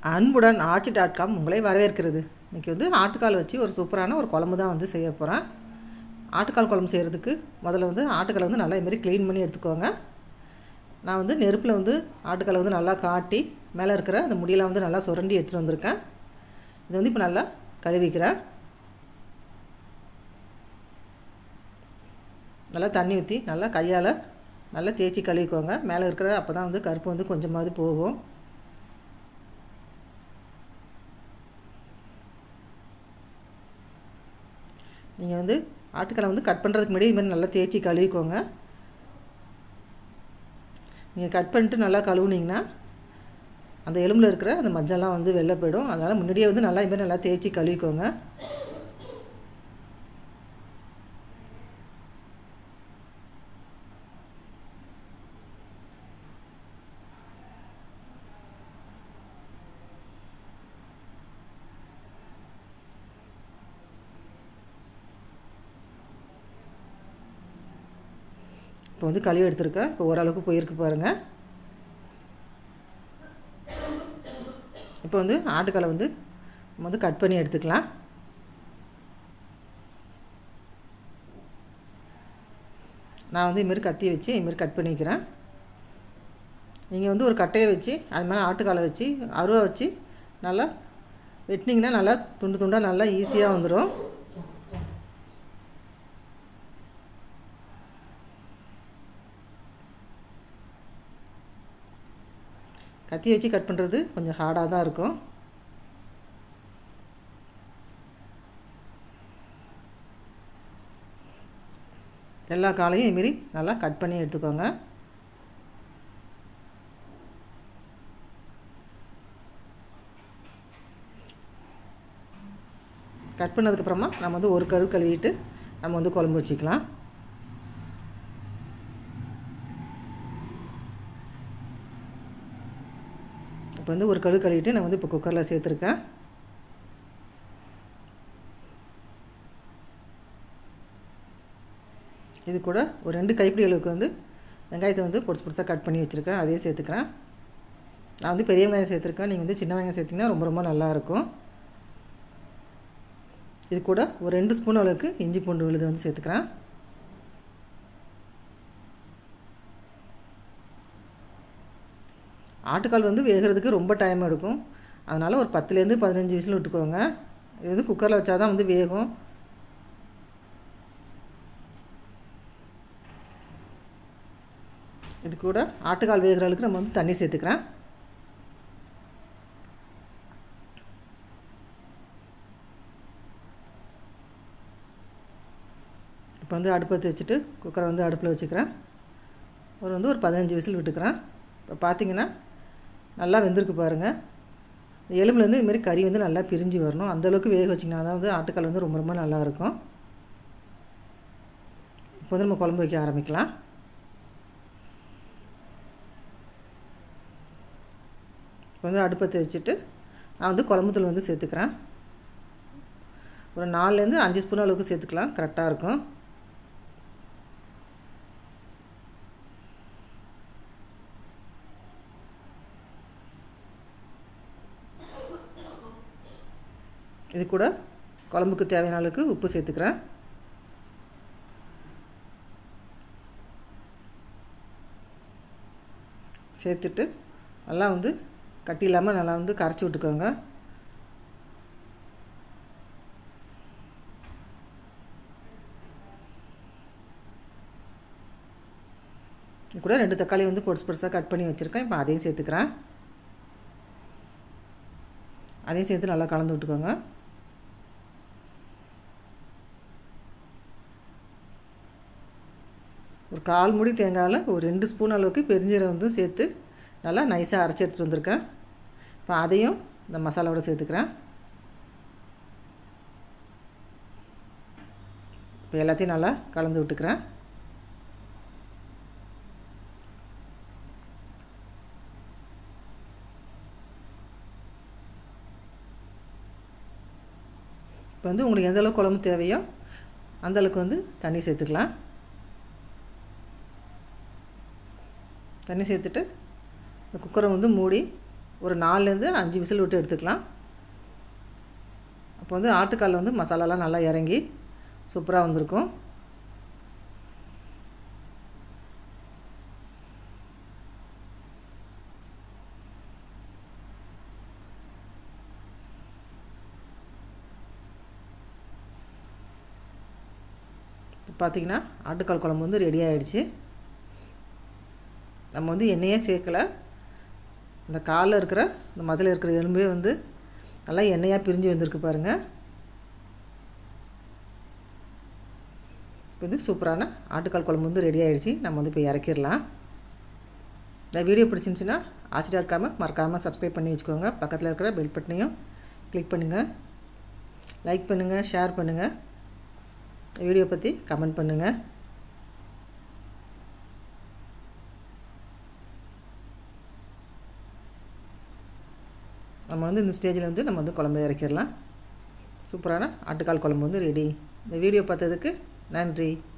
அன்புடன் ஆச்சி dot com உங்களை வரவேற்கிறது இன்றைக்கி வந்து ஆட்டுக்கால் வச்சு ஒரு சூப்பரான ஒரு குழம்பு தான் வந்து செய்ய போகிறேன் ஆட்டுக்கால் குழம்பு செய்கிறதுக்கு முதல்ல வந்து ஆட்டுக்காலை வந்து நல்லா இதுமாரி க்ளீன் பண்ணி எடுத்துக்கோங்க நான் வந்து நெருப்பில் வந்து ஆட்டுக்காலை வந்து நல்லா காட்டி மேலே இருக்கிற அந்த முடியெல்லாம் வந்து நல்லா சுரண்டி எடுத்துகிட்டு வந்திருக்கேன் இது வந்து இப்போ நல்லா கழுவிக்கிறேன் நல்லா தண்ணி ஊற்றி நல்லா கையால் நல்லா தேய்ச்சி கழுவிக்கோங்க மேலே இருக்கிற அப்போ தான் வந்து கருப்பு வந்து கொஞ்சமாவது போகும் நீங்கள் வந்து ஆட்டுக்கலை வந்து கட் பண்ணுறதுக்கு முன்னாடி இதுமாதிரி நல்லா தேய்ச்சி கழுவிக்கோங்க நீங்கள் கட் பண்ணிட்டு நல்லா கழுவுனீங்கன்னா அந்த எலும்பில் இருக்கிற அந்த மஞ்சள்லாம் வந்து வெளில போயிடும் அதனால் முன்னாடியே வந்து நல்லா இதுமாதிரி நல்லா தேய்ச்சி கழுவிக்கோங்க இப்போ வந்து கழுவி எடுத்திருக்கேன் இப்போ ஓரளவுக்கு போயிருக்கு பாருங்கள் இப்போ வந்து ஆட்டுக்காலை வந்து நம்ம வந்து கட் பண்ணி எடுத்துக்கலாம் நான் வந்து இதுமாரி கத்தி வச்சு இதுமாரி கட் பண்ணிக்கிறேன் நீங்கள் வந்து ஒரு கட்டையை வச்சு அது மேலே ஆட்டுக்காலை வச்சு அருவா வச்சு நல்லா வெட்டினீங்கன்னா நல்லா துண்டு துண்டாக நல்லா ஈஸியாக வந்துடும் கத்தி வச்சு கட் பண்ணுறது கொஞ்சம் ஹார்டாக தான் இருக்கும் எல்லா காலையும் இதுமாரி நல்லா கட் பண்ணி எடுத்துக்கோங்க கட் பண்ணதுக்கப்புறமா நம்ம வந்து ஒரு கரு கழுவிட்டு நம்ம வந்து குழம்பு வச்சுக்கலாம் இப்போ வந்து ஒரு கழு கழுவிட்டு நான் வந்து இப்போ குக்கரில் சேர்த்துருக்கேன் இது கூட ஒரு ரெண்டு கைப்பிடி அளவுக்கு வந்து வெங்காயத்தை வந்து பொடிசு பொடிசாக கட் பண்ணி வச்சுருக்கேன் அதையே சேர்த்துக்கிறேன் நான் வந்து பெரிய வெங்காயம் சேர்த்துருக்கேன் நீங்கள் வந்து சின்ன வெங்காயம் சேர்த்திங்கன்னா ரொம்ப ரொம்ப நல்லாயிருக்கும் இது கூட ஒரு ரெண்டு ஸ்பூன் அளவுக்கு இஞ்சி பூண்டு விழுது வந்து சேர்த்துக்கிறேன் ஆட்டுக்கால் வந்து வேகிறதுக்கு ரொம்ப டைம் எடுக்கும் அதனால் ஒரு பத்துலேருந்து பதினஞ்சு விசில் விட்டுக்கோங்க இது வந்து குக்கரில் வச்சா தான் வந்து வேகும் இது கூட ஆட்டுக்கால் வேகிற அளவுக்கு நம்ம வந்து தண்ணி சேர்த்துக்கிறேன் இப்போ வந்து அடுப்பை வச்சுட்டு குக்கரை வந்து அடுப்பில் வச்சுக்கிறேன் ஒரு வந்து ஒரு பதினஞ்சு விசில் விட்டுக்கிறேன் இப்போ பார்த்தீங்கன்னா நல்லா வெந்திருக்கு பாருங்கள் எலும்புலேருந்து இதுமாரி கறி வந்து நல்லா பிரிஞ்சு வரணும் அந்தளவுக்கு வேக வச்சிங்கன்னா தான் வந்து ஆட்டுக்கால் வந்து ரொம்ப ரொம்ப நல்லாயிருக்கும் இப்போ வந்து நம்ம குழம்பு வைக்க ஆரம்பிக்கலாம் இப்போ வந்து அடுப்பத்தை வச்சுட்டு நான் வந்து குழம்புத்தூள் வந்து சேர்த்துக்கிறேன் ஒரு நாலுலேருந்து அஞ்சு ஸ்பூன் அளவுக்கு சேர்த்துக்கலாம் கரெக்டாக இருக்கும் இது கூட குழம்புக்கு தேவையான அளவுக்கு உப்பு சேர்த்துக்கிறேன் சேர்த்துட்டு நல்லா வந்து கட்டி இல்லாமல் நல்லா வந்து கரைச்சி விட்டுக்கோங்க இது கூட ரெண்டு தக்காளி வந்து பொடிசு பொடிசாக கட் பண்ணி வச்சுருக்கேன் இப்போ அதையும் சேர்த்துக்கிறேன் அதையும் சேர்த்து நல்லா கலந்து விட்டுக்கோங்க ஒரு கால் முடி தேங்காயில் ஒரு ரெண்டு ஸ்பூன் அளவுக்கு பெருஞ்சீரகம் வந்து சேர்த்து நல்லா நைஸாக அரைச்சி எடுத்துகிட்டு வந்திருக்கேன் இப்போ அதையும் இந்த மசாலாவோட சேர்த்துக்கிறேன் இப்போ எல்லாத்தையும் நல்லா கலந்து விட்டுக்கிறேன் இப்போ வந்து உங்களுக்கு எந்த அளவுக்கு குழம்பு தேவையோ அந்தளவுக்கு வந்து தண்ணி சேர்த்துக்கலாம் தண்ணி சேர்த்துட்டு இந்த குக்கரை வந்து மூடி ஒரு நாலுலேருந்து அஞ்சு விசில் விட்டு எடுத்துக்கலாம் அப்போ வந்து ஆட்டுக்கால் வந்து மசாலாலாம் நல்லா இறங்கி சூப்பராக வந்திருக்கும் இப்போ பார்த்திங்கன்னா ஆட்டுக்கால் குழம்பு வந்து ரெடி ஆகிடுச்சு நம்ம வந்து எண்ணெயே சேர்க்கலை இந்த காலில் இருக்கிற இந்த மசில் இருக்கிற எலும்பே வந்து நல்லா எண்ணெயாக பிரிஞ்சு வந்திருக்கு பாருங்கள் இப்போ வந்து சூப்பரான ஆட்டுக்கால் குழம்பு வந்து ரெடி ஆகிடுச்சு நம்ம வந்து இப்போ இறக்கிடலாம் இந்த வீடியோ பிடிச்சிருந்துச்சின்னா ஆச்சரியா இருக்காமல் மறக்காமல் சப்ஸ்கிரைப் பண்ணி வச்சுக்கோங்க பக்கத்தில் இருக்கிற பெல் பட்டனையும் கிளிக் பண்ணுங்கள் லைக் பண்ணுங்கள் ஷேர் பண்ணுங்கள் வீடியோ பற்றி கமெண்ட் பண்ணுங்கள் நம்ம வந்து இந்த ஸ்டேஜில் வந்து நம்ம வந்து குழம்பு இறக்கிடலாம் சூப்பரான ஆட்டுக்கால் குழம்பு வந்து ரெடி இந்த வீடியோ பார்த்ததுக்கு நன்றி